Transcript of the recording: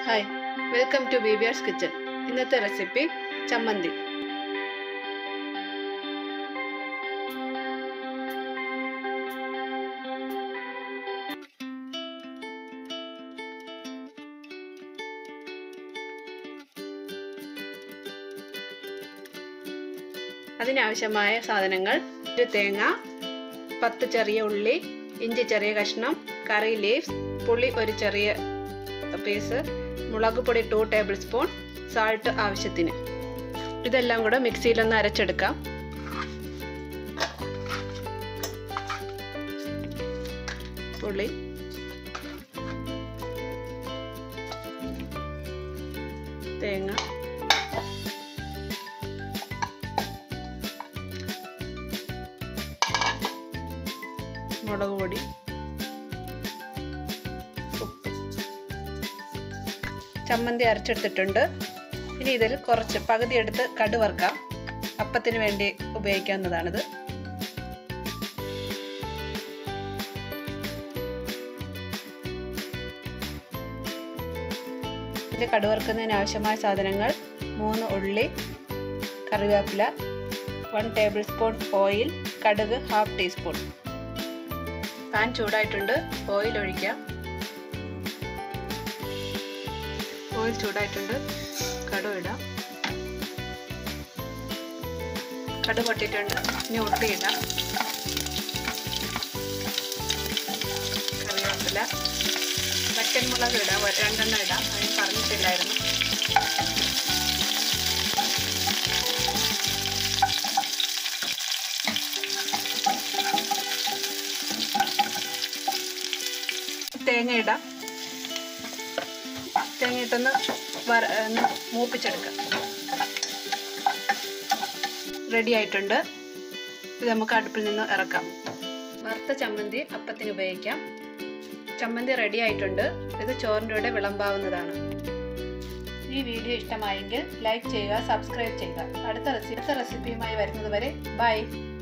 hi welcome to ബീബിയാർസ് kitchen ഇന്നത്തെ recipe ചമ്മന്തി അതിനാവശ്യമായ സാധനങ്ങൾ ഒരു തേങ്ങ പത്ത് ചെറിയ ഉള്ളി ഇഞ്ചി ചെറിയ കഷ്ണം കറി ലീവ്സ് പുളി ഒരു ചെറിയ പീസ് മുളക് പൊടി ടു ടേബിൾ സ്പൂൺ സാൾട്ട് ആവശ്യത്തിന് ഇതെല്ലാം കൂടെ മിക്സിയിലൊന്ന് അരച്ചെടുക്കാം പുളി തേങ്ങ മുളക് പൊടി ഉപ്പ് ചമ്മന്തി അരച്ചെടുത്തിട്ടുണ്ട് ഇനി ഇതിൽ കുറച്ച് പകുതി എടുത്ത് കടു വറുക്കാം അപ്പത്തിന് വേണ്ടി ഉപയോഗിക്കാവുന്നതാണിത് ഇത് കടു വറുക്കുന്നതിന് ആവശ്യമായ സാധനങ്ങൾ മൂന്ന് ഉള്ളി കറിവേപ്പില വൺ ടേബിൾ സ്പൂൺ ഓയിൽ കടുക് ഹാഫ് ടീസ്പൂൺ പാൻ ചൂടായിട്ടുണ്ട് ഓയിൽ ഒഴിക്കാം ഓയിൽ ചൂടായിട്ടുണ്ട് കടുക് ഇടാം കടുക് പൊട്ടിയിട്ടുണ്ട് ഇനി ഉള്ളി ഇടാം കറിവേപ്പില വറ്റൻ മുളക് ഇടാം രണ്ടെണ്ണം ഇടാം അത് പറഞ്ഞിട്ടില്ലായിരുന്നു തേങ്ങ ഇടാം തേങ്ങ ഇട്ടൊന്ന് വര ഒന്ന് മൂപ്പിച്ചെടുക്കാം റെഡി ആയിട്ടുണ്ട് ഇത് നമുക്ക് അടുപ്പിൽ നിന്ന് ഇറക്കാം വറുത്ത ചമ്മന്തി അപ്പത്തിന് ഉപയോഗിക്കാം ചമ്മന്തി റെഡി ആയിട്ടുണ്ട് ഇത് ചോറിൻ്റെ കൂടെ വിളമ്പാവുന്നതാണ് ഈ വീഡിയോ ഇഷ്ടമായെങ്കിൽ ലൈക്ക് ചെയ്യുക സബ്സ്ക്രൈബ് ചെയ്യുക അടുത്ത റെസിപ്പി റെസിപ്പിയുമായി വരുന്നത് വരെ ബൈ